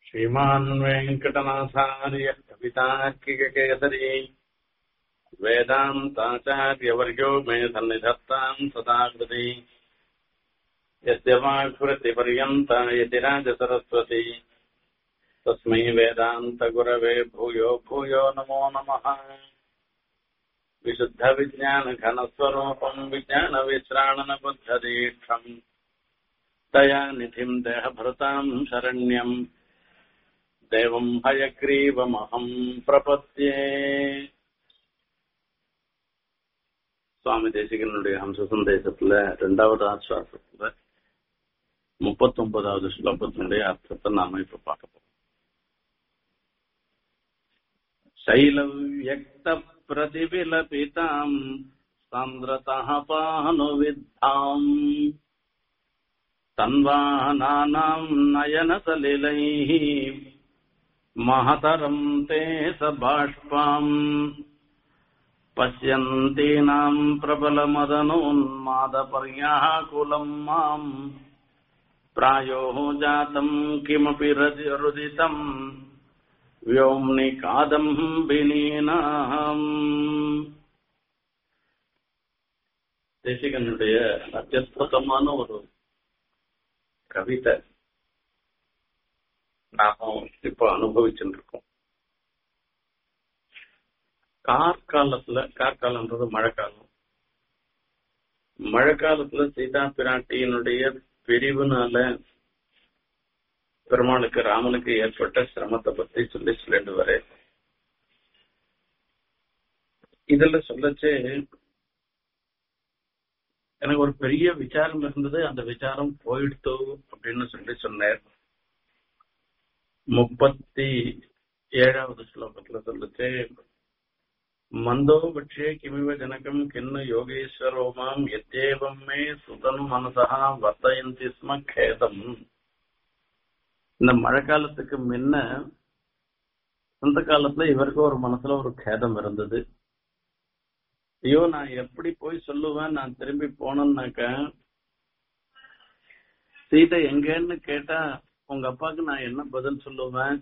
श्रीमान् वेङ्कटनाथार्य कवितार्किककेसरी वेदान्ताचार्यवर्यो मे सन्निधत्ताम् सदा कृति यस्य वाक्कृतिपर्यन्ता यतिराजसरस्वती तस्मै वेदान्तगुरवे भूयो भूयो नमो नमः विशुद्धविज्ञानघनस्वरूपम् विज्ञानविश्राणनबुद्धदीक्षम् तया निधिम् देहभृताम् शरण्यम् தேவம் ஹயக்ரீவமகம் பிரபத்தியே சுவாமி தேசிகனுடைய ஹம்ச சந்தேசத்துல ரெண்டாவது ஆஸ்வாசத்துல முப்பத்தி ஒன்பதாவது ஸ்லோகத்தினுடைய அர்த்தத்தை நாம இப்ப பார்க்க போறோம் சைலவியக்த பிரதிபிலபிதாம் சாந்திரதா பானுவித்தாம் தன்வானானாம் நயனசலிலைः महतरम् ते स बाष्पाम् पश्यन्तीनाम् प्रबलमदनोन्मादपर्याकुलम् माम् प्रायोः जातम् किमपि रुदितम् व्योम्नि காதம்பினீனாம் தேசிகனுடைய அத்தியுதமான ஒரு கவிதை நாம இப்போ அனுபவிச்சுட்டு இருக்கோம் கார்காலத்துல கார்காலம்ன்றது மழைக்காலம் மழைக்காலத்துல சீதா பிராட்டியினுடைய பிரிவுனால பெருமாளுக்கு ராமனுக்கு ஏற்பட்ட சிரமத்தை பத்தி சொல்லி சொல்லிட்டு வர இதுல சொல்லச்சு எனக்கு ஒரு பெரிய விசாரம் இருந்தது அந்த விசாரம் போயிடுத்து அப்படின்னு சொல்லி சொன்னார் முப்பத்தி ஏழாவது ஸ்லோகத்துல சொல்லுச்சு மந்தோபட்சே கிமிவ ஜனகம் கிண்ணு யோகேஸ்வரோமாம் எத்தேவம் மே சுதனு மனசா வர்த்தயந்தி ஸ்ம கேதம் இந்த மழை காலத்துக்கு முன்ன அந்த காலத்துல இவருக்கு ஒரு மனசுல ஒரு கேதம் இருந்தது ஐயோ நான் எப்படி போய் சொல்லுவேன் நான் திரும்பி போனேன்னாக்க சீதை எங்கன்னு கேட்டா உங்க அப்பாவுக்கு நான் என்ன பதில் சொல்லுவேன்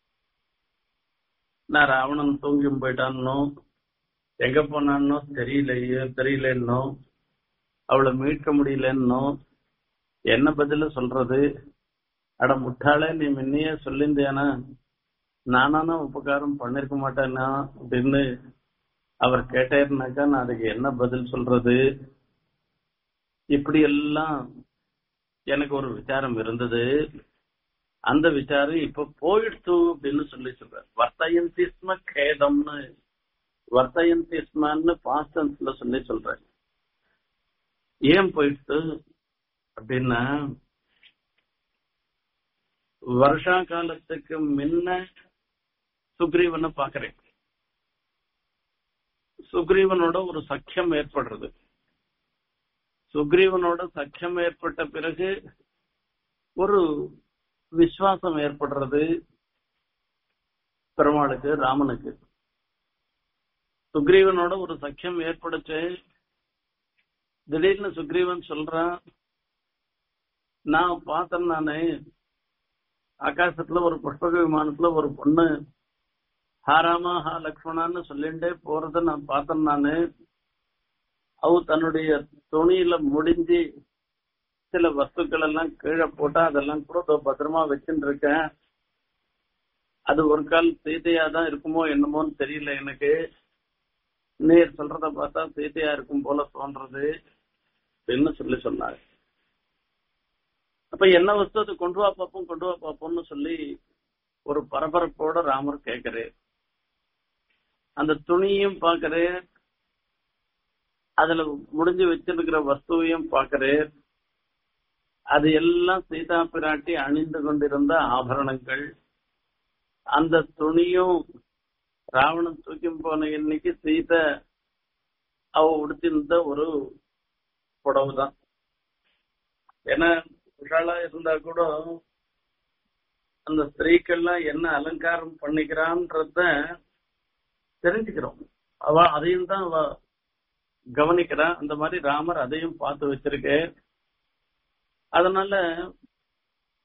நான் ராவணன் தூங்கி போயிட்டான்னோ எங்க போனான்னோ தெரியலையோ தெரியலன்னோ அவளை மீட்க முடியலன்னோ என்ன பதில சொல்றது அட முட்டாளே நீ முன்னையே சொல்லியிருந்தேனா நானானா உபகாரம் பண்ணிருக்க மாட்டேனா அப்படின்னு அவர் கேட்டாருனாக்கா நான் அதுக்கு என்ன பதில் சொல்றது இப்படி எல்லாம் எனக்கு ஒரு விசாரம் இருந்தது அந்த விசாரம் இப்ப போயிடுத்து அப்படின்னு சொல்லி சொல்ற வர்த்தயந்திஸ்ம கேதம்னு வர்த்தயந்திஸ்மன்னு பாஸ்டன்ஸ்ல சொல்லி சொல்றேன் ஏன் போயிடுத்து அப்படின்னா வருஷா காலத்துக்கு முன்ன சுக்ரீவனை பாக்குறேன் சுக்ரீவனோட ஒரு சக்கியம் ஏற்படுறது சுக்ரீவனோட சக்கியம் ஏற்பட்ட பிறகு ஒரு விசுவாசம் ஏற்படுறது பெருமாளுக்கு ராமனுக்கு சுக்ரீவனோட ஒரு சக்கியம் ஏற்படுச்சு திடீர்னு சுக்ரீவன் சொல்றான் நான் பார்த்தேன் நானு ஆகாசத்துல ஒரு புஷ்பக விமானத்துல ஒரு பொண்ணு ஹாராமா ஹா லக்ஷ்மணான்னு சொல்லிண்டே போறத நான் பார்த்தேன் நானு அவ தன்னுடைய துணியில முடிஞ்சு சில வஸ்துக்கள் எல்லாம் கீழே போட்டா அதெல்லாம் கூட பத்திரமா வச்சுட்டு இருக்கேன் அது ஒரு கால் சீதையா தான் இருக்குமோ என்னமோன்னு தெரியல எனக்கு நீர் சொல்றத பார்த்தா சீதையா இருக்கும் போல தோன்றது அப்படின்னு சொல்லி சொன்னார் அப்ப என்ன வஸ்து அது கொண்டு வா பார்ப்போம் கொண்டு வா பார்ப்போம்னு சொல்லி ஒரு பரபரப்போட ராமர் கேட்கிறாரு அந்த துணியும் பாக்குறே அதுல முடிஞ்சு வச்சிருக்கிற வஸ்துவையும் பாக்குறே அது எல்லாம் சீதா பிராட்டி அணிந்து கொண்டிருந்த ஆபரணங்கள் அந்த துணியும் ராவணன் தூக்கி போன இன்னைக்கு சீதை அவ உடுத்திருந்த ஒரு புடவு தான் ஏன்னா விஷாலா இருந்தா கூட அந்த ஸ்திரீக்கள்லாம் என்ன அலங்காரம் பண்ணிக்கிறான்றத தெரிஞ்சுக்கிறோம் அவ அதையும் தான் அவ கவனிக்கிறா அந்த மாதிரி ராமர் அதையும் பார்த்து வச்சிருக்கேன் அதனால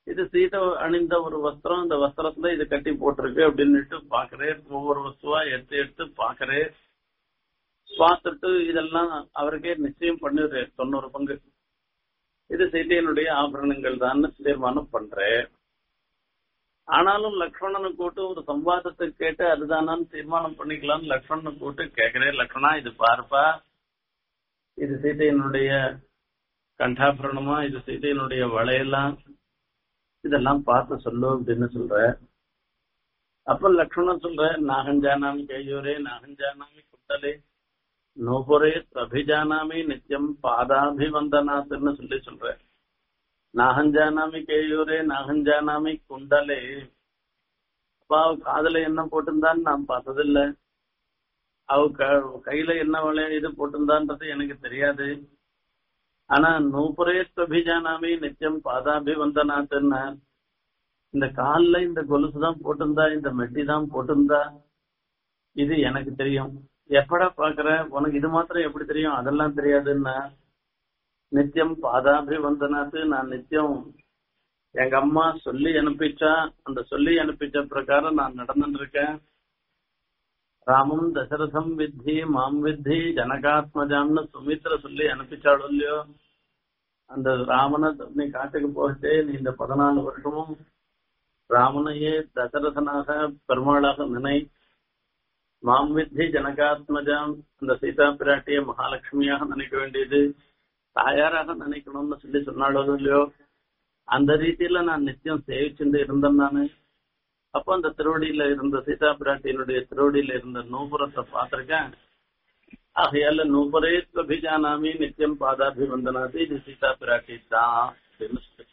இது சீதை அணிந்த ஒரு வஸ்திரம் இந்த வஸ்திரத்துல இது கட்டி போட்டிருக்கு அப்படின்னுட்டு பாக்குறேன் ஒவ்வொரு வஸ்துவா எடுத்து எடுத்து பாக்குறேன் பார்த்துட்டு இதெல்லாம் அவருக்கே நிச்சயம் பண்ணிடுறேன் தொண்ணூறு பங்கு இது சீதையனுடைய ஆபரணங்கள் தான் தீர்மானம் பண்றேன் ஆனாலும் லக்ஷ்மணனை கூட்டு ஒரு சம்வாதத்தை கேட்டு அதுதானான்னு தீர்மானம் பண்ணிக்கலாம்னு லக்ஷ்மணனை கூட்டு கேக்குறேன் லக்ஷ்மணா இது பாருப்பா இது சீதையனுடைய கண்டாபரணமா இது சீதையனுடைய வளையெல்லாம் இதெல்லாம் பார்த்து சொல்லு அப்படின்னு சொல்ற அப்ப லக்ஷ்மணன் சொல்ற நாகஞ்சானாமி கையோரே நாகஞ்சானாமி குட்டலே நோபுரே அபிஜானாமி நித்தியம் பாதாபிவந்தனாத்னு சொல்லி சொல்ற நாகஞ்சானாமி கேயூரே நாகஞ்சானாமி குண்டலே அப்பா அவ காதுல என்ன போட்டிருந்தான்னு நான் பார்த்ததில்ல அவ க- கையில என்ன விளைய இது போட்டிருந்தான்றது எனக்கு தெரியாது ஆனா நூபுரே அபிஜானாமி நித்தியம் பாதாபிவந்தனாத்ன்னு இந்த கால்ல இந்த கொலுசு தான் போட்டிருந்தா இந்த மெட்டி தான் போட்டிருந்தா இது எனக்கு தெரியும் எப்படா பாக்குற உனக்கு இது மாத்திரம் எப்படி தெரியும் அதெல்லாம் தெரியாதுன்னா நித்தியம் பாதாபிவந்தனாத்து நான் நித்தியம் எங்க அம்மா சொல்லி அனுப்பிச்சா அந்த சொல்லி அனுப்பிச்ச பிரகாரம் நான் நடந்துட்டு இருக்கேன் ராமம் தசரதம் வித்தி மாம் வித்தி ஜனகாத்மஜாம்னு சுமித்ர சொல்லி அனுப்பிச்சாளோ இல்லையோ அந்த ராமனை நீ காட்டுக்கு போயிட்டு நீ இந்த பதினாலு வருஷமும் ராமனையே தசரதனாக பெருமாளாக நினை மாம் வித்தி ஜனகாத்மஜாம் அந்த சீதா பிராட்டிய மகாலட்சுமியாக நினைக்க வேண்டியது தாயாராக நினைக்கணும்னு சொல்லி சொன்னாலோ இல்லையோ அந்த ரீதியில நான் நித்தியம் சேவிச்சுட்டு இருந்தேன் நானு அப்போ அந்த திருவடியில இருந்த சீதா பிராட்டியினுடைய திருவடியில இருந்த நூபுரத்தை பார்த்திருக்கேன் ஆகையால நூபரே அபிஜானாமி நித்தியம் பாதாபிவந்தனாதி இது சீதா பிராட்டி தான் அப்படின்னு சொல்லி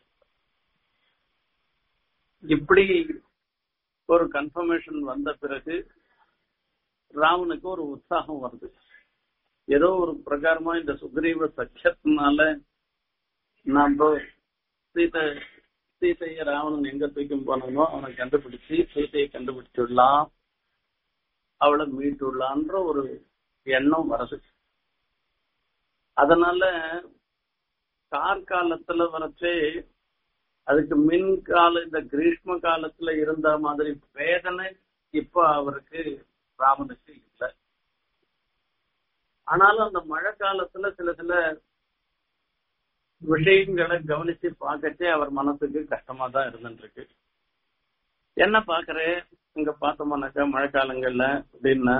இப்படி ஒரு கன்ஃபர்மேஷன் வந்த பிறகு ராவனுக்கு ஒரு உற்சாகம் வருது ஏதோ ஒரு பிரகாரமா இந்த சுக்ரீவ சக்கியத்தினால நாம சீதை சீதையை ராவணன் எங்க தூக்கும் போனானோ அவனை கண்டுபிடிச்சு சீதையை கண்டுபிடிச்சுடலாம் அவளை மீட்டுடலான்ற ஒரு எண்ணம் வருது அதனால கார்காலத்துல வரச்சே அதுக்கு மின் கால இந்த கிரீஷ்ம காலத்துல இருந்த மாதிரி வேதனை இப்ப அவருக்கு ராமனுக்கு இல்லை ஆனாலும் அந்த மழை காலத்துல சில சில விஷயங்களை கவனிச்சு பார்க்கச்சே அவர் மனசுக்கு கஷ்டமா தான் இருந்துட்டு இருக்கு என்ன பாக்குறேன் இங்க பார்த்தோம்னாக்கா மழை காலங்கள்ல அப்படின்னா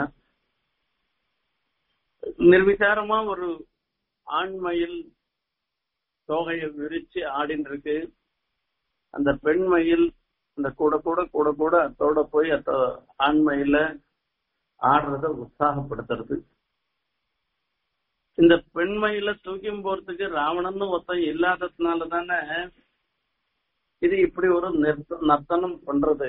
நிர்விசாரமா ஒரு ஆண்மயில் தோகையை விரிச்சு ஆடின்னு இருக்கு அந்த பெண்மயில் அந்த கூட கூட கூட கூட அத்தோட போய் அத்த ஆண்மையில ஆடுறத உற்சாகப்படுத்துறது இந்த பெண்மையில தூக்கியும் போறதுக்கு ராவணன்னு ஒருத்தன் இல்லாததுனால தானே இது இப்படி ஒரு நிறுத்த நர்த்தனம் பண்றது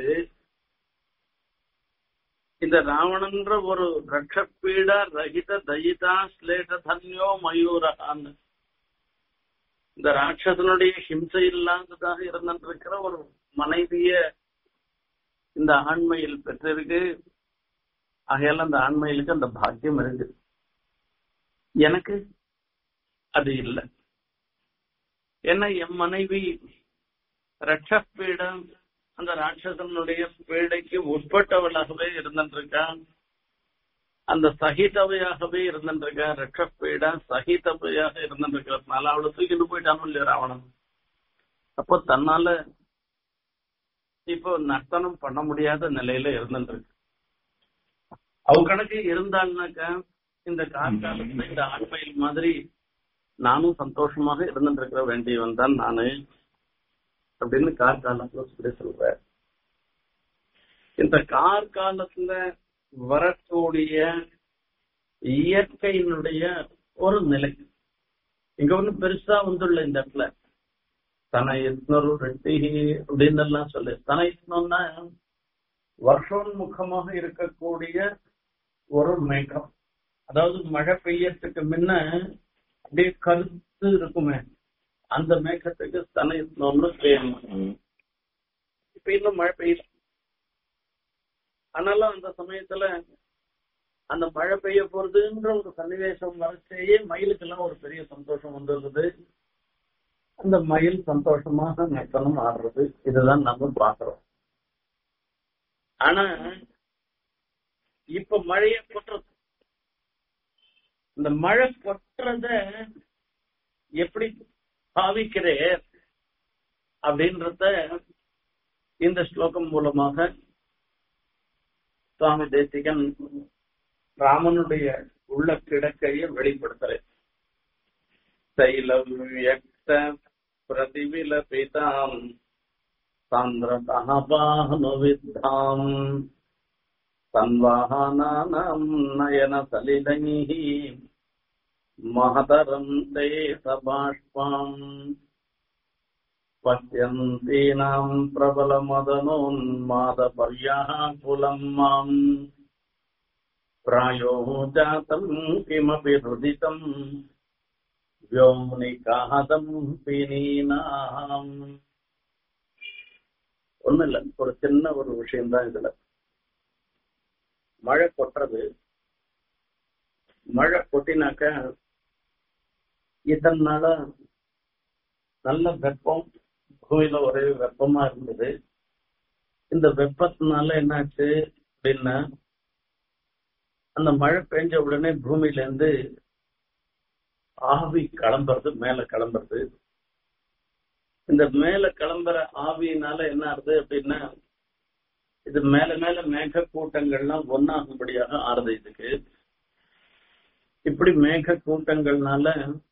இந்த ராவணன்ற ஒரு ரட்சப்பீட ரகித தயிதா ஸ்லேட தன்யோ மயூரகான்னு இந்த ராட்சசனுடைய ஹிம்சை இல்லாததாக இருந்திருக்கிற ஒரு மனைவிய இந்த ஆண்மையில் பெற்றிருக்கு ஆகையால அந்த ஆண்மையிலுக்கு அந்த பாக்கியம் இருக்கு எனக்கு அது இல்லை ஏன்னா என் மனைவி ரட்சப்பீடம் அந்த ராட்சசனுடைய பீடைக்கு உட்பட்டவளாகவே இருந்திருக்கான் அந்த சகிதவையாகவே இருந்திருக்கா ரட்சப்பீடா சகிதவையாக இருந்திருக்கிறதுனால அவளை தூக்கிட்டு போயிட்டானோ இல்லையா ராவணன் அப்போ தன்னால இப்போ நர்த்தனம் பண்ண முடியாத நிலையில இருந்துருக்கு அவ கணக்கு இருந்தாள்னாக்கா இந்த காலத்துல இந்த ஆண்மையில் மாதிரி நானும் சந்தோஷமாக இருந்துருக்கிற வேண்டியவன் தான் நானு அப்படின்னு கார்காலத்துல சொல்லி சொல்றேன் இந்த கார்காலத்துல வரக்கூடிய இயற்கையினுடைய ஒரு நிலை இங்க ஒண்ணு பெருசா வந்துள்ள இந்த இடத்துல தனயத்னரு ரெட்டி அப்படின்னு எல்லாம் சொல்லு தனயத்னம்னா வருஷோன்முகமாக இருக்கக்கூடிய ஒரு மேகம் அதாவது மழை பெய்யறதுக்கு முன்ன அப்படியே கருத்து இருக்குமே அந்த மேகத்துக்கு தனயத்னம்னு பேர் இப்ப இன்னும் மழை பெய்யுது ஆனாலும் அந்த சமயத்துல அந்த மழை பெய்ய போறதுன்ற ஒரு சன்னிவேசம் வரச்சேயே மயிலுக்கெல்லாம் ஒரு பெரிய சந்தோஷம் வந்துருது அந்த மயில் சந்தோஷமாக நர்த்தனம் ஆடுறது இதுதான் நம்ம பாக்குறோம் ஆனா இப்ப மழைய கொட்டுறது இந்த மழை கொட்டுறத எப்படி பாவிக்கிறே அப்படின்றத இந்த ஸ்லோகம் மூலமாக சுவாமி தேசிகன் ராமனுடைய உள்ள கிடக்கையை வெளிப்படுத்துறேன் தைலவ்யக்த பிரதிவிலபிதாம் சாந்திரதாபானுவித்தாம் தன்வாஹனானாம் நயன சலிலைः महतरम् ते सबाष्पाम् पश्यन्तीनाम् प्रबलमदनोन्मादपर्यः कुलम् माम् प्रायो जातम् किमपि हृदितम् व्योम्निकाहतम् பினீனாம் ஒண்ணும் இல்ல ஒரு சின்ன ஒரு விஷயம்தான் இதுல மழை கொட்டுறது மழை கொட்டினாக்க இதனால நல்ல வெப்பம் பூமியில ஒரே வெப்பமா இருந்தது இந்த வெப்பத்தினால என்னாச்சு அப்படின்னா அந்த மழை பெஞ்ச உடனே பூமியில இருந்து ஆவி கிளம்புறது மேல கிளம்புறது இந்த மேல கிளம்புற ஆவியினால என்ன ஆகுது அப்படின்னா இது மேல மேல மேக கூட்டங்கள்லாம் ஒன்னாகும்படியாக ஆறுது இதுக்கு இப்படி மேக கூட்டங்கள்னால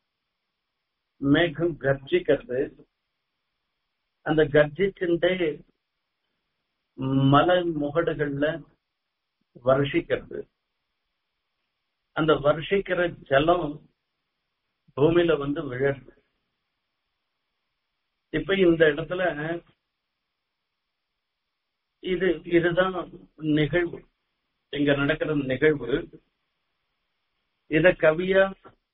மேகம் கர்ஜிக்கிறது அந்த கர்ஜிச்சுட்டே மலை முகடுகள்ல வருஷிக்கிறது அந்த வருஷிக்கிற ஜலம் பூமியில வந்து விழறது இப்ப இந்த இடத்துல இது இதுதான் நிகழ்வு இங்க நடக்கிற நிகழ்வு இத கவியா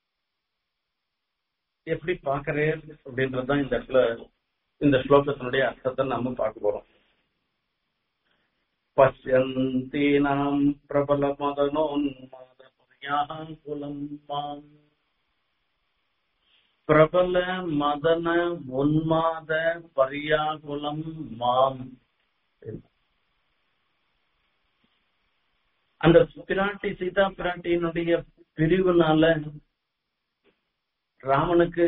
எப்படி பாக்குறேன் அப்படின்றதுதான் இந்த இடத்துல இந்த ஸ்லோகத்தினுடைய அர்த்தத்தை நாம பார்க்க போறோம் பசியந்தீனாம் பிரபல மதனோன்மாத குலம் மாம் பிரபல மதன உன்மாத பரியாகுலம் மாம் அந்த பிராட்டி சீதா பிராட்டியினுடைய பிரிவுனால ராமனுக்கு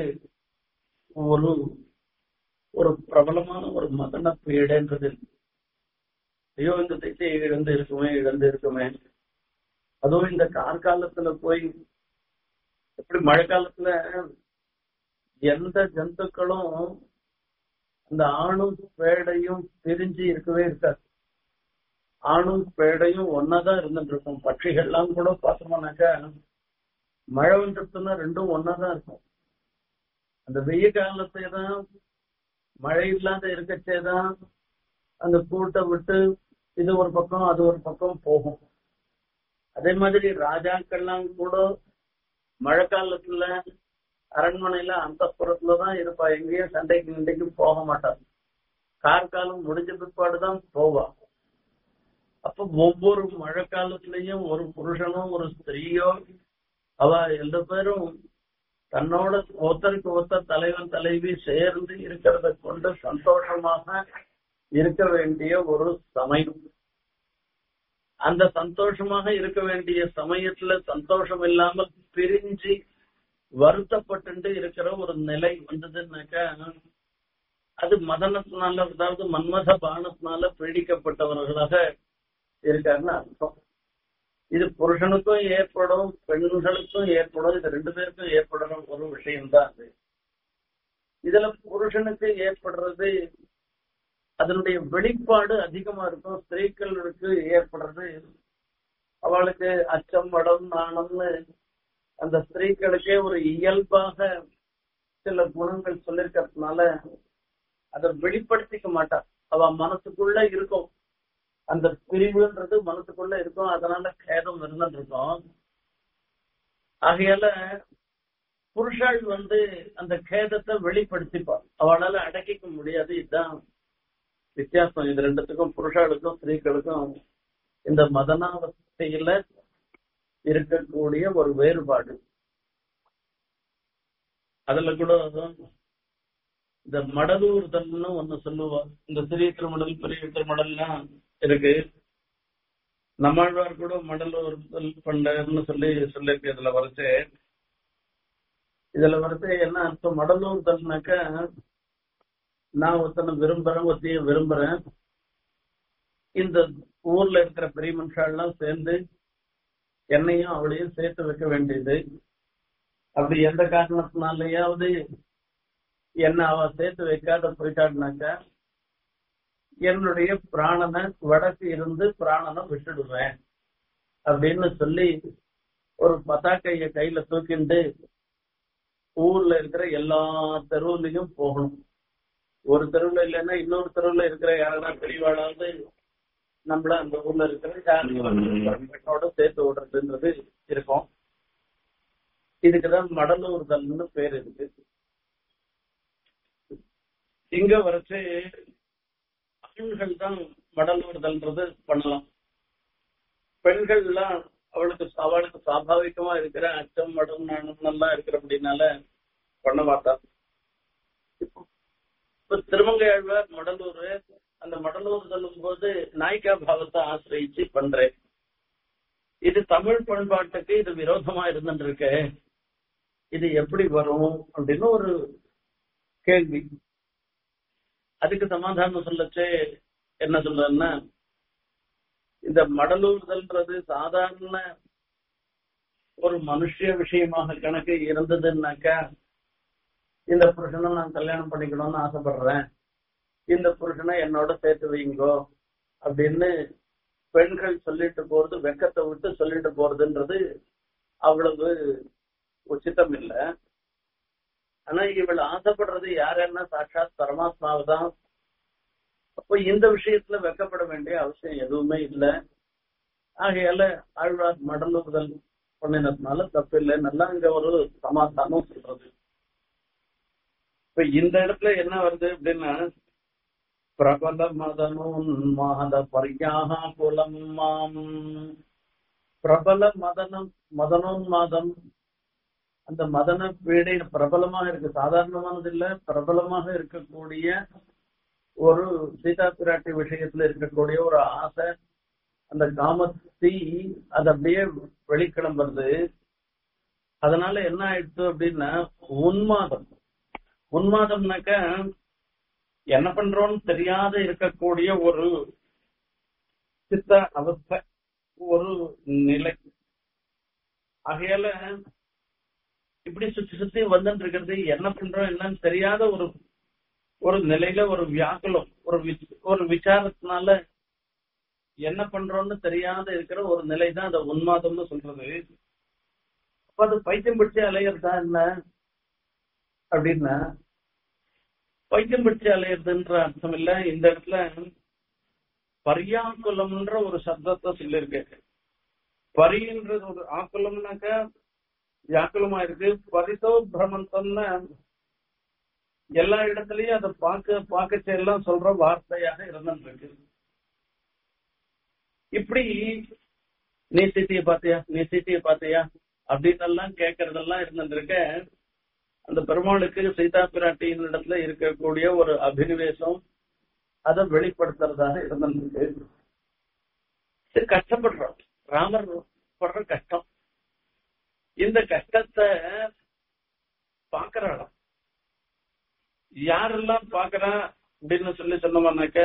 ஒரு ஒரு பிரபலமான ஒரு மதன பீடைன்றது ஐயோ இந்த திசையை இழந்து இருக்குமே இழந்து இருக்குமே அதுவும் இந்த கார்காலத்துல போய் எப்படி மழை காலத்துல எந்த ஜந்துக்களும் அந்த ஆணும் பேடையும் பிரிஞ்சு இருக்கவே இருக்காது ஆணும் பேடையும் ஒன்னாதான் இருந்துட்டு இருக்கும் பட்சிகள்லாம் கூட பார்த்தோம்னாக்கா மழை வந்துருச்சுன்னா ரெண்டும் ஒன்னாதான் இருக்கும் அந்த வெய்ய காலத்தை தான் மழை இல்லாத இருக்கச்சேதான் அந்த கூட்டை விட்டு இது ஒரு பக்கம் அது ஒரு பக்கம் போகும் அதே மாதிரி ராஜாக்கள்லாம் கூட மழை காலத்துல அரண்மனையில அந்த புறத்துலதான் இருப்பா எங்கேயும் சண்டைக்கு இண்டைக்கு போக மாட்டான் கார்காலம் முடிஞ்ச பிற்பாடுதான் போவா அப்ப ஒவ்வொரு மழை காலத்திலயும் ஒரு புருஷனும் ஒரு ஸ்திரீயோ அவ எந்த பேரும் தன்னோட ஒருத்தருக்கு ஒருத்தர் தலைவன் தலைவி சேர்ந்து இருக்கிறத கொண்டு சந்தோஷமாக இருக்க வேண்டிய ஒரு சமயம் அந்த சந்தோஷமாக இருக்க வேண்டிய சமயத்துல சந்தோஷம் இல்லாமல் பிரிஞ்சு வருத்தப்பட்டு இருக்கிற ஒரு நிலை வந்ததுன்னாக்கா அது மதனத்தினால அதாவது மன்மத பானத்தினால பீடிக்கப்பட்டவர்களாக இருக்காருன்னு அர்த்தம் இது புருஷனுக்கும் ஏற்படும் பெண்களுக்கும் ஏற்படும் இது ரெண்டு பேருக்கும் ஏற்படுற ஒரு விஷயம்தான் அது இதுல புருஷனுக்கு ஏற்படுறது அதனுடைய வெளிப்பாடு அதிகமா இருக்கும் ஸ்திரீக்களுக்கு ஏற்படுறது அவளுக்கு அச்சம் வடம் நாணம்னு அந்த ஸ்திரீக்களுக்கே ஒரு இயல்பாக சில குணங்கள் சொல்லிருக்கிறதுனால அதை வெளிப்படுத்திக்க மாட்டா அவ மனசுக்குள்ள இருக்கும் அந்த பிரிவுன்றது மனசுக்குள்ள இருக்கும் அதனால கேதம் இருந்துட்டு இருக்கும் ஆகையால புருஷாள் வந்து அந்த கேதத்தை வெளிப்படுத்திப்பா அவளால அடக்கிக்க முடியாது இதுதான் வித்தியாசம் இது ரெண்டுத்துக்கும் புருஷாளுக்கும் ஸ்திரீகளுக்கும் இந்த மதனாவஸ்தையில இருக்கக்கூடிய ஒரு வேறுபாடு அதுல கூட இந்த மடலூர்தல்னு ஒண்ணு சொல்லுவா இந்த சிறிய திருமடல் பெரிய திருமடல்லாம் இருக்கு நம்மாழ்வார் கூட மடலூர்தல் பண்டன்னு சொல்லி சொல்லியிருக்கு இதுல வரைச்சு இதுல வரைச்சு என்ன அர்த்தம் மடலூர்தல்னாக்க நான் ஒருத்தனை விரும்புறேன் ஒருத்தைய விரும்புறேன் இந்த ஊர்ல இருக்கிற பெரிய மனுஷாலாம் சேர்ந்து என்னையும் அவளையும் சேர்த்து வைக்க வேண்டியது அப்படி எந்த காரணத்தினாலயாவது என்ன அவ சேர்த்து வைக்காத போயிட்டான்னாக்கா என்னுடைய பிராணனை வடக்கு இருந்து பிராணனை விட்டுடுவேன் அப்படின்னு சொல்லி ஒரு பதாக்கைய கையில தூக்கிண்டு ஊர்ல இருக்கிற எல்லா தெருவுலையும் போகணும் ஒரு தெருவுல இல்லைன்னா இன்னொரு தெருவுல இருக்கிற யாராவது பெரியவாளாவது நம்மள அந்த ஊர்ல இருக்கிற யாரோட சேர்த்து விடுறதுன்றது இருக்கும் இதுக்குதான் மடலூர்தல்னு பேர் இருக்கு இங்க வரைச்சு ஆண்கள் தான் மடலூர்தல்ன்றது பண்ணலாம் பெண்கள்லாம் அவளுக்கு அவளுக்கு சாபாவிகமா இருக்கிற அச்சம் மடம் நாணம் எல்லாம் இருக்கிற அப்படின்னால பண்ண மாட்டா இப்ப திருமங்கையாழ்வார் மடலூர் அந்த மடலூர் சொல்லும் போது நாய்க்கா பாவத்தை ஆசிரியிச்சு பண்றேன் இது தமிழ் பண்பாட்டுக்கு இது விரோதமா இருந்துட்டு இருக்கு இது எப்படி வரும் அப்படின்னு ஒரு கேள்வி அதுக்கு சமாதானம் சொல்லச்சு என்ன சொல்றேன்னா இந்த மடலூர்தல்ன்றது சாதாரண ஒரு மனுஷ விஷயமாக கணக்கு இருந்ததுன்னாக்கா இந்த புருஷனை நான் கல்யாணம் பண்ணிக்கணும்னு ஆசைப்படுறேன் இந்த புருஷனை என்னோட சேர்த்து வைங்கோ அப்படின்னு பெண்கள் சொல்லிட்டு போறது வெக்கத்தை விட்டு சொல்லிட்டு போறதுன்றது அவ்வளவு உச்சிதம் இல்லை ஆனா இவள் ஆசைப்படுறது யாருன்னா சாட்சாத் பரமாத்மாவை தான் அப்போ இந்த விஷயத்துல வெக்கப்பட வேண்டிய அவசியம் எதுவுமே இல்லை ஆகையால ஆழ்வார் மடலுதல் பண்ணினதுனால தப்பு இல்லை நல்லா இங்க ஒரு சமாதானம் சொல்றது இப்ப இந்த இடத்துல என்ன வருது அப்படின்னா பிரபல மதனோன்மாத பரியாக குலம் மாம் பிரபல மதனம் மதனோன்மாதம் அந்த மதன பீடை பிரபலமாக இருக்கு சாதாரணமானது இல்ல பிரபலமாக இருக்கக்கூடிய ஒரு சீதா பிராட்டி விஷயத்துல இருக்கக்கூடிய ஒரு ஆசை அந்த காமத்தி அது அப்படியே வெளிக்கிளம்புறது அதனால என்ன ஆயிடுச்சு அப்படின்னா உன்மாதம் உன்மாதம்னாக்க என்ன பண்றோம்னு தெரியாத இருக்கக்கூடிய ஒரு சித்த அவஸ்தை ஒரு நிலை ஆகையால இப்படி சுத்தி சுத்தி வந்துட்டு இருக்கிறது என்ன பண்றோம் என்னன்னு தெரியாத ஒரு ஒரு நிலையில ஒரு வியாக்குலம் ஒரு ஒரு விசாரத்தினால என்ன பண்றோம்னு தெரியாத இருக்கிற ஒரு நிலை தான் அந்த உன்மாதம்னு சொல்றது அப்ப அது பைத்தியம் பிடிச்சி அலையிறதா என்ன அப்படின்னா பைத்தியம் பிடிச்சி அலையிறதுன்ற அர்த்தம் இல்ல இந்த இடத்துல பரியாக்குலம்ன்ற ஒரு சப்தத்தை சொல்லியிருக்கு பரின்றது ஒரு ஆக்குலம்னாக்க வியாக்குலமா இருக்கு பரிசோ பிரமந்தம்னு எல்லா இடத்துலயும் அதை பார்க்க பார்க்க எல்லாம் சொல்ற வார்த்தையாக இருந்துருக்கு இப்படி நீ சீட்டிய பாத்தியா நீ சீட்டிய பாத்தியா அப்படின்னு எல்லாம் கேட்கறதெல்லாம் இருந்துருக்க அந்த பெருமாளுக்கு சீதா பிராட்டியின் இடத்துல இருக்கக்கூடிய ஒரு அபினிவேசம் அதை வெளிப்படுத்துறதாக இருந்துருக்கு இது கஷ்டப்படுறோம் ராமர் படுற கஷ்டம் இந்த கஷ்டத்தை பாக்குறாளாம் யாரெல்லாம் பாக்குறா அப்படின்னு சொல்லி சொன்னோம்னாக்க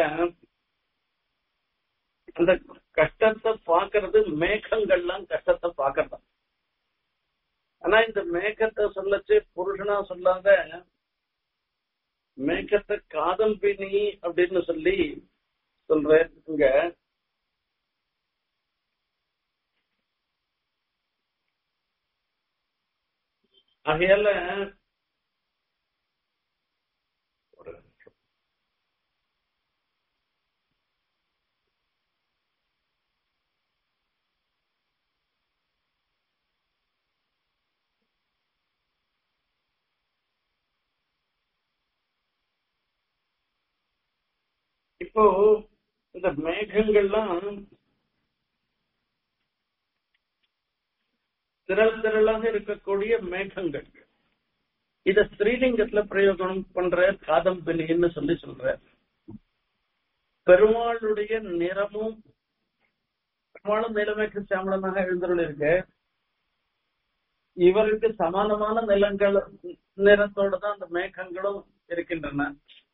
அந்த கஷ்டத்தை பாக்குறது மேகங்கள்லாம் கஷ்டத்தை பாக்கறதா ஆனா இந்த மேகத்தை சொல்லச்சு புருஷனா சொல்லாத மேகத்தை காதல் பிணி அப்படின்னு சொல்லி சொல்றேன் இங்க ஆகையால இப்போ இந்த மேகங்கள்லாம் திரள் திரளாக இருக்கக்கூடிய மேகங்கள் இத ஸ்ரீலிங்கத்துல பிரயோகம் பண்ற காதம்பினின்னு சொல்லி சொல்ற பெருமாளுடைய நிறமும் பெருமாளும் நிலமேற்கு சாமலனாக எழுந்தருள் இருக்கு இவருக்கு சமானமான நிலங்கள் நிறத்தோட தான் அந்த மேகங்களும் இருக்கின்றன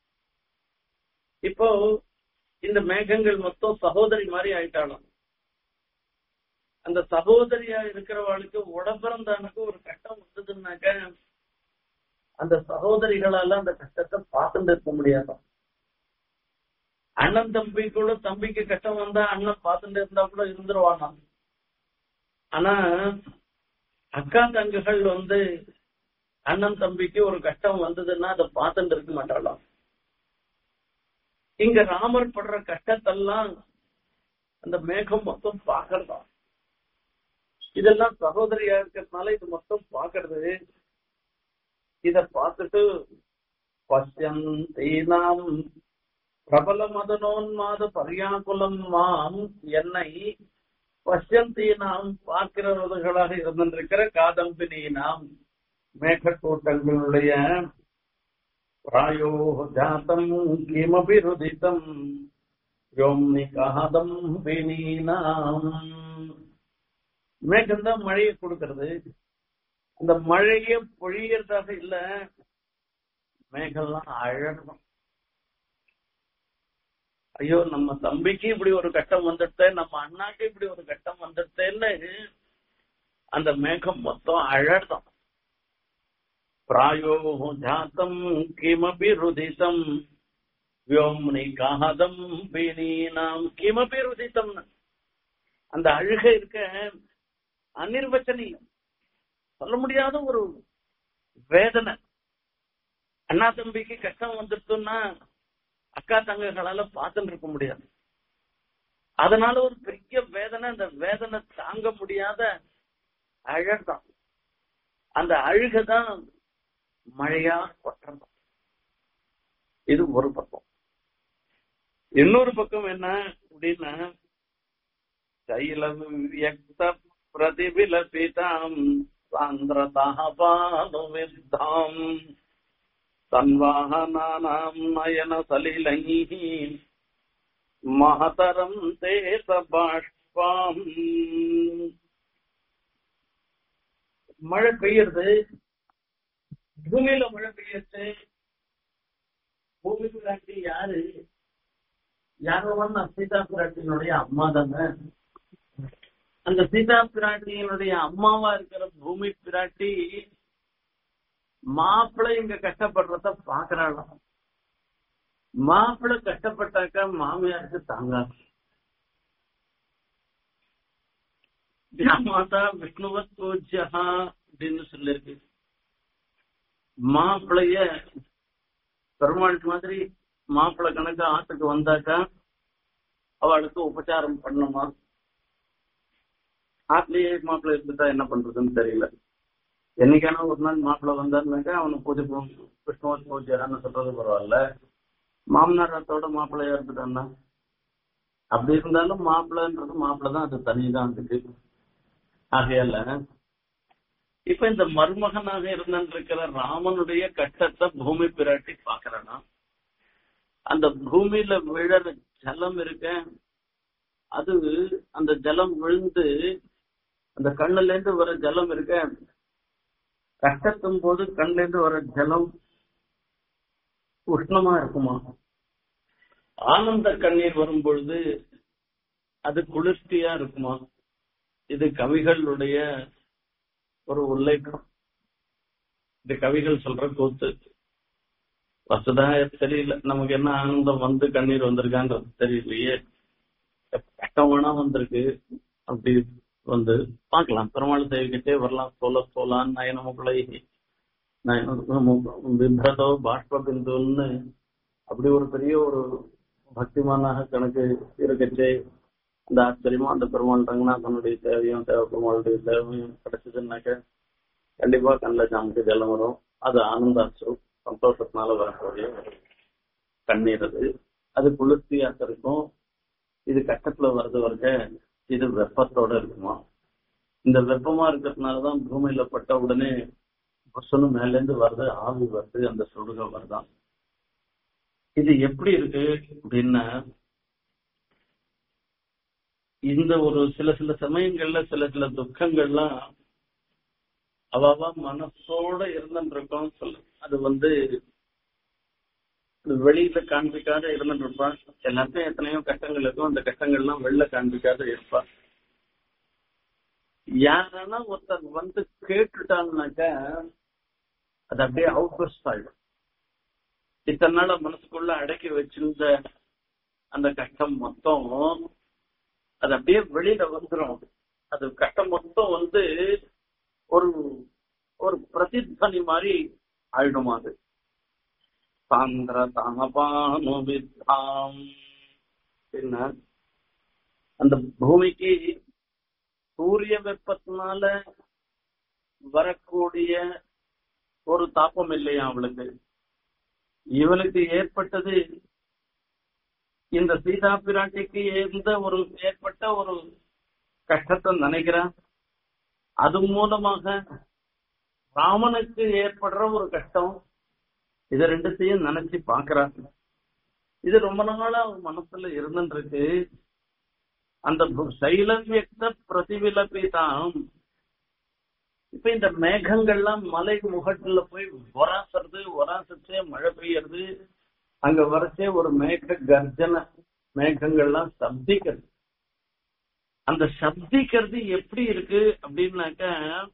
இப்போ இந்த மேகங்கள் மொத்தம் சகோதரி மாதிரி ஆயிட்டாலும் அந்த சகோதரியா இருக்கிறவளுக்கு உடபிறந்தானுக்கு ஒரு கட்டம் வந்ததுன்னாக்க அந்த சகோதரிகளால அந்த கஷ்டத்தை பார்த்துட்டு இருக்க முடியாது அண்ணன் தம்பி கூட தம்பிக்கு கஷ்டம் வந்தா அண்ணன் பார்த்துட்டு இருந்தா கூட இருந்துருவானா ஆனா அக்கா தங்குகள் வந்து அண்ணன் தம்பிக்கு ஒரு கஷ்டம் வந்ததுன்னா அதை பார்த்துட்டு இருக்க மாட்டாளாம் இங்க ராமர் படுற கஷ்டத்தெல்லாம் அந்த மேகம் மொத்தம் பாக்குறதா இதெல்லாம் சகோதரியா இருக்கிறதுனால இது மொத்தம் பாக்குறது இத பார்த்துட்டு பசியந்தீனாம் பிரபல மதனோன்மாத பரியாகுலம் மாம் என்னை பசியந்தீனாம் பார்க்கிறவர்களாக இருந்திருக்கிற காதம்பினீனாம் மேகக்கூட்டங்களுடைய பிராயோ ஜாத்தம் கிமபி ருதிதம் யோம்னி காதம்பினீனாம் மேகம் தான் மழையை கொடுக்கறது அந்த மழைய பொழியறதாக இல்ல மேகம்லாம் அழகும் ஐயோ நம்ம தம்பிக்கு இப்படி ஒரு கட்டம் வந்துடுத்தே நம்ம அண்ணாக்கு இப்படி ஒரு கட்டம் வந்துடுத்தேன்னு அந்த மேகம் மொத்தம் அழகும் பிராயோ ஜாத்தம் கிமபி ருதிதம் வியோம்னி காதம் பினீனாம் கிமபி ருதிதம் அந்த அழுக இருக்க அனிர்வச்சனீயம் சொல்ல முடியாத ஒரு வேதனை அண்ணா தம்பிக்கு கஷ்டம் வந்துருச்சுன்னா அக்கா தங்கங்களால பார்த்துட்டு இருக்க முடியாது அதனால ஒரு பெரிய வேதனை அந்த வேதனை தாங்க முடியாத அழகான் அந்த அழுகதான் மழையா கொட்டுறது இது ஒரு பக்கம் இன்னொரு பக்கம் என்ன அப்படின்னா தைலம் வியக்த प्रतिबिलपिताम् सान्द्रतापानुविद्धाम् तन्वाहनानाम् नयनसलिलैः महतरम् ते बाष्पाम् மழை பெய்யறது பூமியில மழை பெய்யறது பூமி பிராட்டி யாரு யாரோ ஒன்னு சீதா பிராட்டியினுடைய அம்மா தானே அந்த சீதா பிராட்டியினுடைய அம்மாவா இருக்கிற பூமி பிராட்டி மாப்பிள்ளை இங்க கஷ்டப்படுறத பாக்குறாளாம் மாப்பிள்ளை கஷ்டப்பட்டாக்கா மாமியாருக்கு தாங்காது மாதா விஷ்ணுவத் பூஜ்யா அப்படின்னு சொல்லிருக்கு மாப்பிளைய பெருமாள் மாதிரி மாப்பிள்ளை கணக்கு ஆத்துக்கு வந்தாக்கா அவளுக்கு உபச்சாரம் பண்ணுமா ஆட்லயே மாப்பிள்ளை இருந்துட்டா என்ன பண்றதுன்னு தெரியல என்னைக்கான ஒரு நாள் மாப்பிள்ளை வந்தாருனாக்கா அவனுக்கு பூஜை விஷ்ணுவத் பூஜைன்னு சொல்றது பரவாயில்ல மாமனாரத்தோட மாப்பிள்ளையா இருந்துட்டான்னா அப்படி இருந்தாலும் மாப்பிள்ளைன்றது மாப்பிள்ளை தான் அது தனிதான் அதுக்கு ஆகையால இப்ப இந்த மருமகனாக இருந்திருக்கிற ராமனுடைய கட்டத்தை பூமி பிராட்டி பாக்குறானா அந்த பூமியில விழற ஜலம் இருக்க அது அந்த ஜலம் விழுந்து அந்த கண்ணுல இருந்து வர ஜலம் இருக்க கஷ்டத்தும் போது கண்ணுல இருந்து வர ஜலம் உஷ்ணமா இருக்குமா ஆனந்த கண்ணீர் வரும் பொழுது அது குளிர்ச்சியா இருக்குமா இது கவிகளுடைய ஒரு உல்லேக்கம் இது கவிகள் சொல்ற கூத்து வசதா தெரியல நமக்கு என்ன ஆனந்தம் வந்து கண்ணீர் வந்திருக்கான்றது தெரியலையே கஷ்டம் வேணா வந்திருக்கு அப்படி வந்து பார்க்கலாம் பெருமாள் சேவிக்கிட்டே வரலாம் சோல சோலான் நயனமுக்குள்ளை விப்ரதோ பாஷ்ப பிந்துன்னு அப்படி ஒரு பெரிய ஒரு பக்திமானாக கணக்கு இருக்கச்சே அந்த ஆச்சரியமா அந்த பெருமாள் ரங்கநாதனுடைய தேவையும் தேவ பெருமாளுடைய தேவையும் கிடைச்சதுன்னாக்க கண்டிப்பா கண்ணில் ஜாமுக்கு ஜலம் வரும் அது ஆனந்தாச்சு சந்தோஷத்தினால வரக்கூடிய கண்ணீர் அது அது குளிர்ச்சியாக இருக்கும் இது கட்டத்துல வர்றது வரைக்க இது வெப்பத்தோட இருக்குமா இந்த வெப்பமா இருக்கிறதுனாலதான் பூமியில பட்ட உடனே பொசுன்னு மேல இருந்து வருது ஆவி வருது அந்த சுடுக வருதான் இது எப்படி இருக்கு அப்படின்னா இந்த ஒரு சில சில சமயங்கள்ல சில சில துக்கங்கள்லாம் அவாவா மனசோட இருந்துருக்கோம் சொல்லு அது வந்து வெளியில காண்பிக்காத இருந்துட்டு இருப்பான் எல்லாத்தையும் எத்தனையோ கஷ்டங்கள் இருக்கும் அந்த கஷ்டங்கள்லாம் வெளில காண்பிக்காத இருப்பான் யாரனா ஒருத்தர் வந்து கேட்டுட்டாங்கனாக்க அது அப்படியே அவுட் பஸ்ட் ஆயிடும் இத்தனை நாள மனசுக்குள்ள அடக்கி வச்சிருந்த அந்த கஷ்டம் மொத்தம் அது அப்படியே வெளியில வந்துடும் அது கஷ்டம் மொத்தம் வந்து ஒரு ஒரு பிரதித்வனி மாதிரி ஆயிடுமா அது சாந்திர தனபானுவித்தாம் என்ன அந்த பூமிக்கு சூரிய வெப்பத்தினால வரக்கூடிய ஒரு தாப்பம் இல்லையா அவளுக்கு இவளுக்கு ஏற்பட்டது இந்த சீதா பிராட்டிக்கு எந்த ஒரு ஏற்பட்ட ஒரு கஷ்டத்தை நினைக்கிறான் அது மூலமாக ராமனுக்கு ஏற்படுற ஒரு கஷ்டம் இத ரெண்டுத்தையும் நினைச்சு பாக்குறாங்க இது ரொம்ப நாளா அவன் மனசுல இருந்துருக்கு அந்த சைலவியக்த பிரதிவிலபிதான் இப்ப இந்த மேகங்கள்லாம் மலை முகட்டுல போய் ஒராசுறது ஒராசச்சே மழை பெய்யறது அங்க வரச்சே ஒரு மேக கர்ஜன மேகங்கள்லாம் சப்திக்கிறது அந்த சப்திக்கிறது எப்படி இருக்கு அப்படின்னாக்க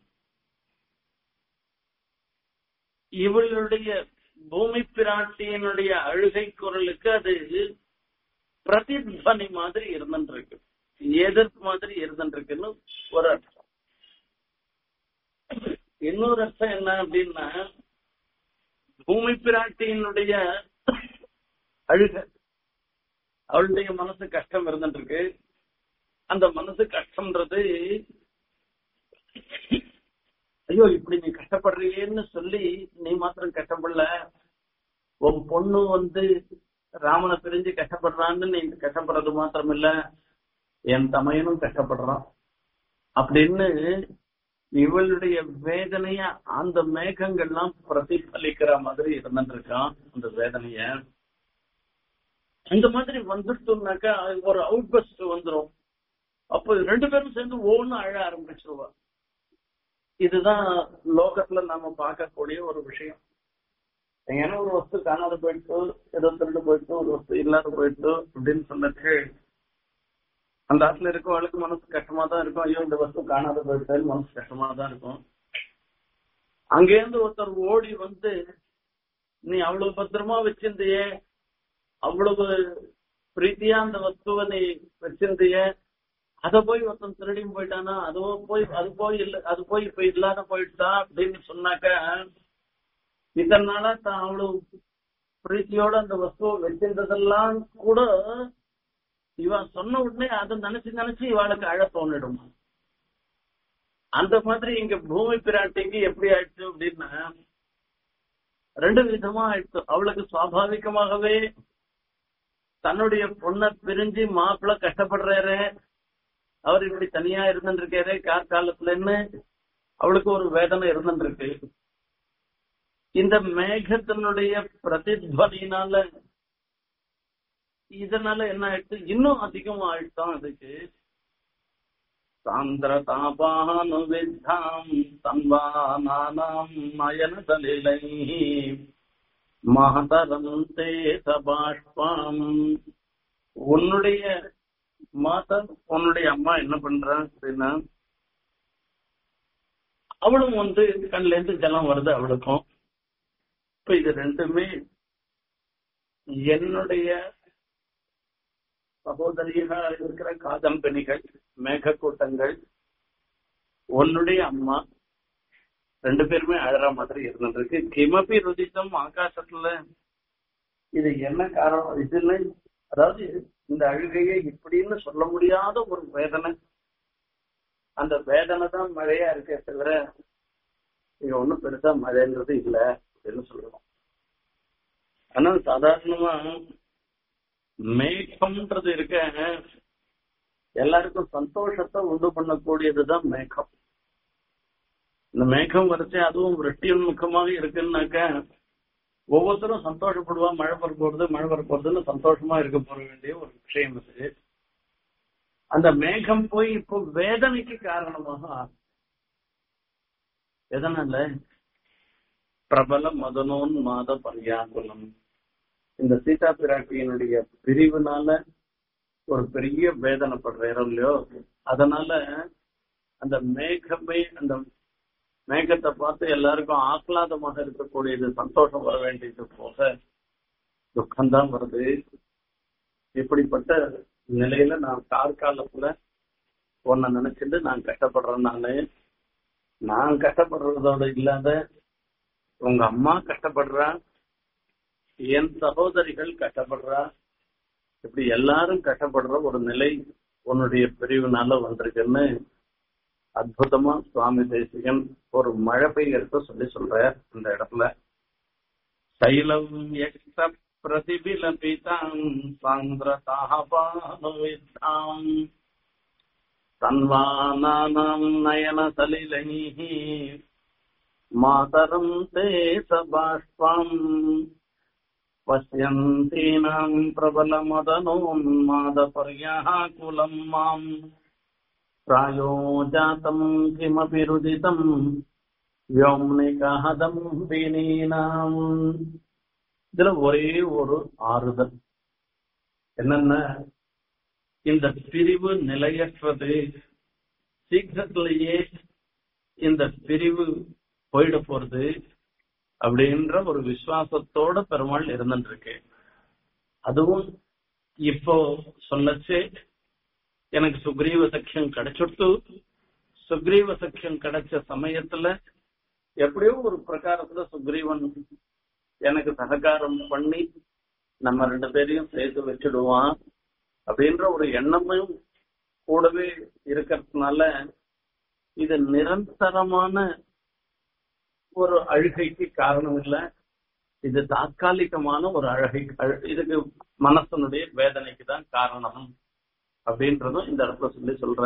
இவளுடைய பூமி பிராட்டியினுடைய அழுகை குரலுக்கு அது பிரதித்வனி மாதிரி இருந்துருக்கு எதிர்ப்பு மாதிரி இருந்துருக்குன்னு ஒரு அர்த்தம் இன்னொரு அர்த்தம் என்ன அப்படின்னா பூமி பிராட்டியினுடைய அழுக அவளுடைய மனசு கஷ்டம் இருந்துருக்கு அந்த மனசு கஷ்டம்ன்றது ஐயோ இப்படி நீ கஷ்டப்படுறியேன்னு சொல்லி நீ மாத்திரம் கஷ்டப்படல உன் பொண்ணு வந்து ராமனை பிரிஞ்சு கஷ்டப்படுறான்னு நீ கஷ்டப்படுறது மாத்திரம் இல்ல என் தமையனும் கஷ்டப்படுறான் அப்படின்னு இவளுடைய வேதனைய அந்த மேகங்கள்லாம் பிரதிபலிக்கிற மாதிரி இருந்துருக்கான் அந்த வேதனைய அந்த மாதிரி வந்துட்டோம்னாக்கா ஒரு அவுட் பஸ்ட் வந்துரும் அப்போ ரெண்டு பேரும் சேர்ந்து ஒவ்வொன்னு அழ ஆரம்பிச்சிருவா இதுதான் லோகத்துல நாம பார்க்கக்கூடிய ஒரு விஷயம் ஏன்னா ஒரு வஸ்து காணாத போயிட்டு ஏதோ திருட்டு போயிட்டு ஒரு வஸ்து இல்லாத போயிட்டு அப்படின்னு சொன்னது அந்த ஆத்துல இருக்கவங்களுக்கு மனசு கஷ்டமா தான் இருக்கும் ஐயோ இந்த வஸ்து காணாத போயிட்டு மனசு கஷ்டமா தான் இருக்கும் அங்கேருந்து ஒருத்தர் ஓடி வந்து நீ அவ்வளவு பத்திரமா வச்சிருந்தியே அவ்வளவு பிரீத்தியா அந்த வஸ்துவை நீ வச்சிருந்திய அத போய் ஒருத்தன் திருடியும் போயிட்டானா அதுவும் போய் அது போய் இல்ல அது போய் இப்ப இல்லாத போயிட்டா அப்படின்னு சொன்னாக்க இத்தனை நாளா தான் அவ்வளவு பிரீத்தியோட அந்த வஸ்துவை வச்சிருந்ததெல்லாம் கூட இவன் சொன்ன உடனே அதை நினைச்சு நினைச்சு இவளுக்கு அழ தோணிடும் அந்த மாதிரி இங்க பூமி பிராட்டிக்கு எப்படி ஆயிடுச்சு அப்படின்னா ரெண்டு விதமா ஆயிடுச்சு அவளுக்கு சுவாபாவிகமாகவே தன்னுடைய பொண்ணை பிரிஞ்சு மாப்பிள்ள கஷ்டப்படுறாரு அவர் இப்படி தனியா இருந்துருக்காரு காலத்துலன்னு அவளுக்கு ஒரு வேதனை இருந்துருக்கு இந்த மேகத்தினுடைய பிரதித்வனினால இதனால என்ன ஆயிடுச்சு இன்னும் அதிகம் ஆயிடுச்சான் அதுக்கு சாந்திர தாபானு வித்தாம் சன்வானாம் நயன சலிலை மகதரம் தே சபாஷ்பம் உன்னுடைய மாதா உன்னுடைய அம்மா என்ன பண்றா அப்படின்னா அவளும் வந்து கண்ல இருந்து ஜலம் வருது அவளுக்கும் இப்ப இது ரெண்டுமே என்னுடைய சகோதரியாக இருக்கிற காதம்பெணிகள் மேகக்கூட்டங்கள் உன்னுடைய அம்மா ரெண்டு பேருமே அழற மாதிரி இருந்துருக்கு கிமபி ருதித்தம் ஆகாசத்துல இது என்ன காரணம் இதுல அதாவது இந்த அழுகையை இப்படின்னு சொல்ல முடியாத ஒரு வேதனை அந்த வேதனை தான் மழையா இருக்கே தவிர இங்க ஒண்ணும் பெருசா மழைன்றது இல்ல அப்படின்னு சொல்றோம் ஆனா சாதாரணமா மேகம்ன்றது இருக்க எல்லாருக்கும் சந்தோஷத்தை உண்டு பண்ணக்கூடியதுதான் மேகம் இந்த மேகம் வரைச்சு அதுவும் விரட்டியின் முகமாக இருக்குன்னாக்க ஒவ்வொருத்தரும் சந்தோஷப்படுவா மழை வர போறது மழை வர போறதுன்னு சந்தோஷமா இருக்க போற வேண்டிய ஒரு விஷயம் இது அந்த மேகம் போய் இப்போ வேதனைக்கு காரணமாக ஆகுது. எதனால பிரபல மதனோன் மாத பரியாகுலம் இந்த சீதா பிராட்டியினுடைய பிரிவுனால ஒரு பெரிய வேதனைப்படுறோம் இல்லையோ அதனால அந்த மேகமே அந்த மேகத்தை பார்த்து எல்லாருக்கும் ஆஹ்லாதமாக இருக்கக்கூடியது சந்தோஷம் வர வேண்டியது போக துக்கம்தான் வருது இப்படிப்பட்ட நிலையில நான் கார்காலத்துல உன்னை நினைச்சிட்டு நான் கஷ்டப்படுறேன் நானு நான் கஷ்டப்படுறதோட இல்லாத உங்க அம்மா கஷ்டப்படுறா என் சகோதரிகள் கஷ்டப்படுறா இப்படி எல்லாரும் கஷ்டப்படுற ஒரு நிலை உன்னுடைய பிரிவுனால வந்திருக்குன்னு அற்புதமா சுவாமி தேசிகன் ஒரு மழை பெய்யறத சொல்லி சொல்ற இந்த இடத்துல சைலம் எக்ஸ பிரதிபிலபிதாம் சாந்திரதாபானுவித்தாம் தன்வானானாம் நயன சலிலைः மாதரம் தே சபாஷ்பாம் பசியந்தீனாம் பிரபலமதனோன்மாதபர்யாः குலம் மாம் प्रायो जातम् किमपि रुदितम् व्योम्निकहदम् विनीनाम् இதுல ஒரே ஒரு ஆறுதல் என்னன்னா இந்த பிரிவு நிலையற்றது சீக்கிரத்திலேயே இந்த பிரிவு போயிட போறது அப்படின்ற ஒரு விசுவாசத்தோட பெருமாள் இருந்துட்டு இருக்கு அதுவும் இப்போ சொல்லச்சே எனக்கு சுக்ரீவ சக்கியம் கிடைச்சுட்டு சுக்ரீவ சக்கியம் கிடைச்ச சமயத்துல எப்படியோ ஒரு பிரகாரத்துல சுக்ரீவன் எனக்கு சககாரம் பண்ணி நம்ம ரெண்டு பேரையும் சேர்த்து வச்சிடுவான் அப்படின்ற ஒரு எண்ணமும் கூடவே இருக்கிறதுனால இது நிரந்தரமான ஒரு அழுகைக்கு காரணம் இல்லை இது தாத்காலிகமான ஒரு அழகை அழ- இதுக்கு மனசனுடைய வேதனைக்கு தான் காரணம் அப்படின்றதும் இந்த இடத்துல சொல்லி சொல்ற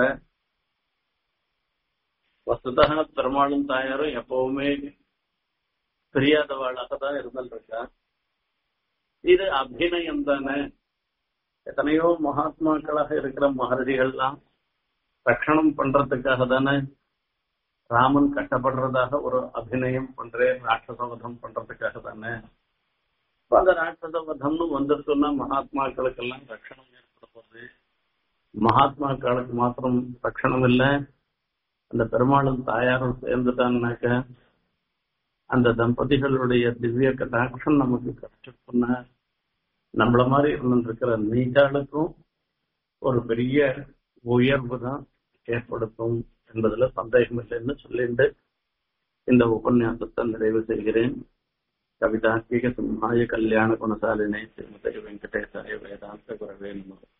வசுதா பெருமாளும் தாயாரும் எப்பவுமே பிரியாதவாளாக தான் இருந்திருக்கா இது அபிநயம் தானே எத்தனையோ மகாத்மாக்களாக இருக்கிற மகர்ஷிகள்லாம் ரட்சணம் பண்றதுக்காக தானே ராமன் கஷ்டப்படுறதாக ஒரு அபிநயம் பண்றேன் ராட்சசவதம் பண்றதுக்காக தானே இப்ப அந்த ராட்சசவதம்னு வந்துருச்சுன்னா மகாத்மாக்களுக்கெல்லாம் ரட்சணம் ஏற்பட போகுது மகாத்மாக்களுக்கு மாத்திரம் ரட்சணம் இல்லை அந்த பெருமாளும் தாயாரும் சேர்ந்துட்டாங்கனாக்க அந்த தம்பதிகளுடைய திவ்ய கடாட்சம் நமக்கு கிடைச்சிருக்குன்னா நம்மள மாதிரி இருந்திருக்கிற நீட்டாளுக்கும் ஒரு பெரிய உயர்வு தான் ஏற்படுத்தும் என்பதுல சந்தேகம் இல்லைன்னு சொல்லிட்டு இந்த உபன்யாசத்தை நிறைவு செய்கிறேன் கவிதாத்மிக சிம்ஹாய கல்யாண குணசாலினே ஸ்ரீமதி வெங்கடேசாய வேதாந்த குரவே நமக்கு